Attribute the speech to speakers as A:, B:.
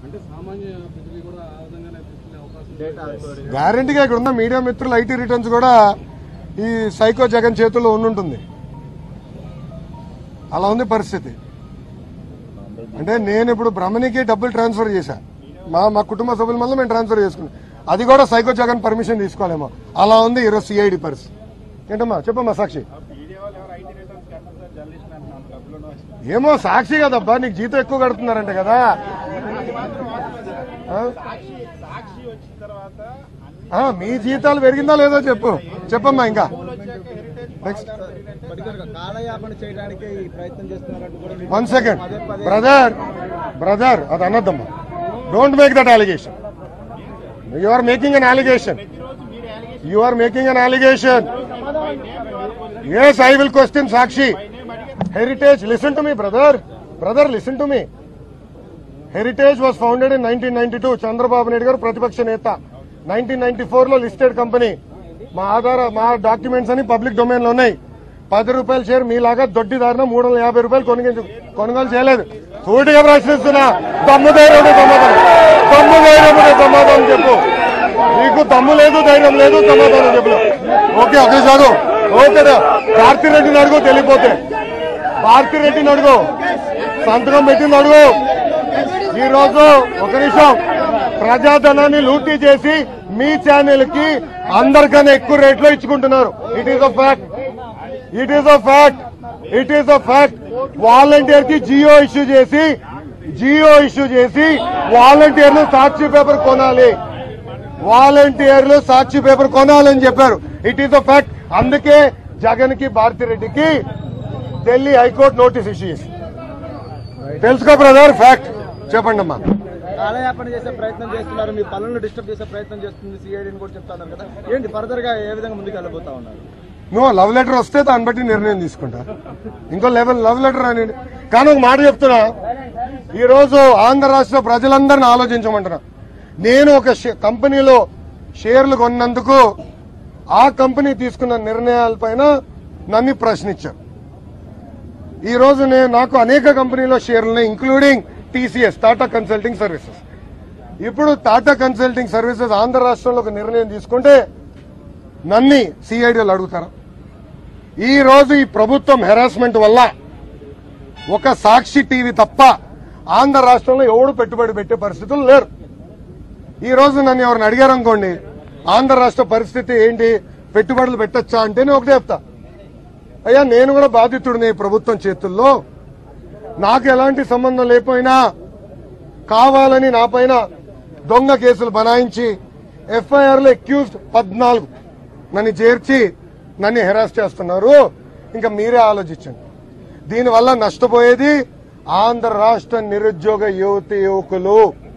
A: అంటే సామాన్య ప్రజలు కూడా ఆ విధంగానే తీసుకునే అవకాశం ఉంది.
B: డేటా స్టోరేజ్
C: గ్యారంటీగా ఇక్కడ ఉన్న మీడియా మిత్రులు ఐటీ రిటర్న్స్ కూడా ఈ సైకో జగన్ చేతుల్లో ఉండుంటుంది అలా ఉంది పరిస్థితి అంటే నేను ఇప్పుడు బ్రహ్మణికి డబ్బులు ట్రాన్స్ఫర్ చేశా మా మా కుటుంబ సభ్యుల వల్ల మేము ట్రాన్స్ఫర్ చేసుకున్నాం అది కూడా సైకో జగన్ పర్మిషన్ తీసుకోలేమో అలా ఉంది ఈరోజు సిఐడి పరిస్థితి ఏంటమ్మా చెప్పమ్మా సాక్షి ఏమో సాక్షి కదబ్బా నీకు జీతం ఎక్కువ కడుతున్నారంట కదా ఆ?
B: సాక్షి వచ్చిన తర్వాత అన్ని
C: ఆ, మీ జీతాలు పెరిగిందా లేదో చెప్పు చెప్పమ్మా ఇంకా నెక్స్ట్
B: పర్టికులర్గా కాలయాపన చేయడానికి ఈ ప్రయత్నం చేస్తున్నారంటూ కూడా మీరు
C: వన్ సెకండ్
B: పదే పదే
C: బ్రదర్ బ్రదర్ అది అనొద్దమ్మా don't make that allegation you are making an allegation you are making an allegation yes I will question Sakshi Heritage listen to me brother brother listen to me Heritage was founded in nineteen ninety two Chandrababu Naidu garu ప్రతిపక్ష నేత nineteen ninety four లో listed company మా ఆధార మా documents అని public domain లో ఉన్నాయి పది రూపాయల షేర్ మీలాగా దొడ్డిదారిన మూడు వందల యాభై రూపాయలు కొనుగోలు కొనుగోలు చేయలేదు సూటిగా ప్రశ్నిస్తున్నా దమ్ము ధైర్యం సమాధానం దమ్ము ధైర్యం సమాధానం చెప్పు నీకు దమ్ము లేదు ధైర్యం లేదు సమాధానం చెప్పు ఓకే ఓకే చదువు ఓకే కార్తిరెడ్డిని అడుగు తెలియపోతే భారతిరెడ్డిని అడుగు సంతకం పెట్టింది అడుగు ఈ రోజు ఒక నిమిషం ప్రజాధనాన్ని లూటీ చేసి మీ ఛానల్ కి అందరికన్నా ఎక్కువ రేట్లో ఇచ్చుకుంటున్నారు it is a fact it is a fact it is a fact volunteer కి జియో ఇష్యూ చేసి జియో ఇష్యూ చేసి వాలంటీర్లు సాక్షి పేపర్ కొనాలి వాలంటీర్లు సాక్షి పేపర్ కొనాలని చెప్పారు ఇట్ ఈస్ అ ఫ్యాక్ట్ అందుకే జగన్ కి భారతిరెడ్డికి ఢిల్లీ హైకోర్టు నోటీస్ ఇష్యూ చేసింది తెలుసుకో బ్రదర్ ఫ్యాక్ట్ చెప్పండి అమ్మా
B: కాలయాపన చేసే ప్రయత్నం చేస్తున్నారు మీ పనులను డిస్టర్బ్ చేసే ప్రయత్నం చేస్తుంది సిఐడిని కూడా చెప్తున్నారు కదా ఏంటి ఫర్దర్ గా ఏ విధంగా ముందుకు వెళ్ళబోతా ఉన్నారు
C: నువ్వు లవ్ లెటర్ వస్తే దాన్ని బట్టి నిర్ణయం తీసుకుంటా ఇంకో లెవెల్ లవ్ లెటర్ అని కానీ ఒక మాట చెప్తున్నా ఈ రోజు ఆంధ్ర రాష్ట్ర ప్రజలందరిని ఆలోచించమంటున్నా నేను ఒక షే- కంపెనీలో షేర్లు కొన్నందుకు ఆ కంపెనీ తీసుకున్న నిర్ణయాలపైన నన్ను ప్రశ్నించారు ఈ రోజు నేను నాకు అనేక కంపెనీలో షేర్లు including TCS Tata consulting services ఇప్పుడు టాటా కన్సల్టింగ్ సర్వీసెస్ ఆంధ్ర రాష్ట్రంలో ఒక నిర్ణయం తీసుకుంటే నన్ని సిఐడిలు అడుగుతారా ఈ రోజు ఈ ప్రభుత్వం హెరాస్మెంట్ వల్ల ఒక సాక్షి టీవీ తప్ప ఆంధ్ర రాష్ట్రంలో ఎవడు పెట్టుబడి పెట్టే పరిస్థితులు లేరు ఈ రోజు నన్ను ఎవరిని అడిగారు అనుకోండి ఆంధ్ర రాష్ట్ర పరిస్థితి ఏంటి పెట్టుబడులు పెట్టచ్చా అంటే నేను ఒకటే చెప్తా అయ్యా నేను కూడా బాధితుడిని ఈ ప్రభుత్వం చేతుల్లో నాకు ఎలాంటి సంబంధం లేకపోయినా కావాలని నా పైన దొంగ కేసులు బనాయించి ఎఫ్ఐఆర్ లో అక్యూజ్డ్ పద్నాలుగు నన్ను చేర్చి నన్ను హెరాస్ చేస్తున్నారు ఇంకా మీరే ఆలోచించండి దీనివల్ల నష్టపోయేది ఆంధ్ర రాష్ట్ర నిరుద్యోగ యువతి యువకులు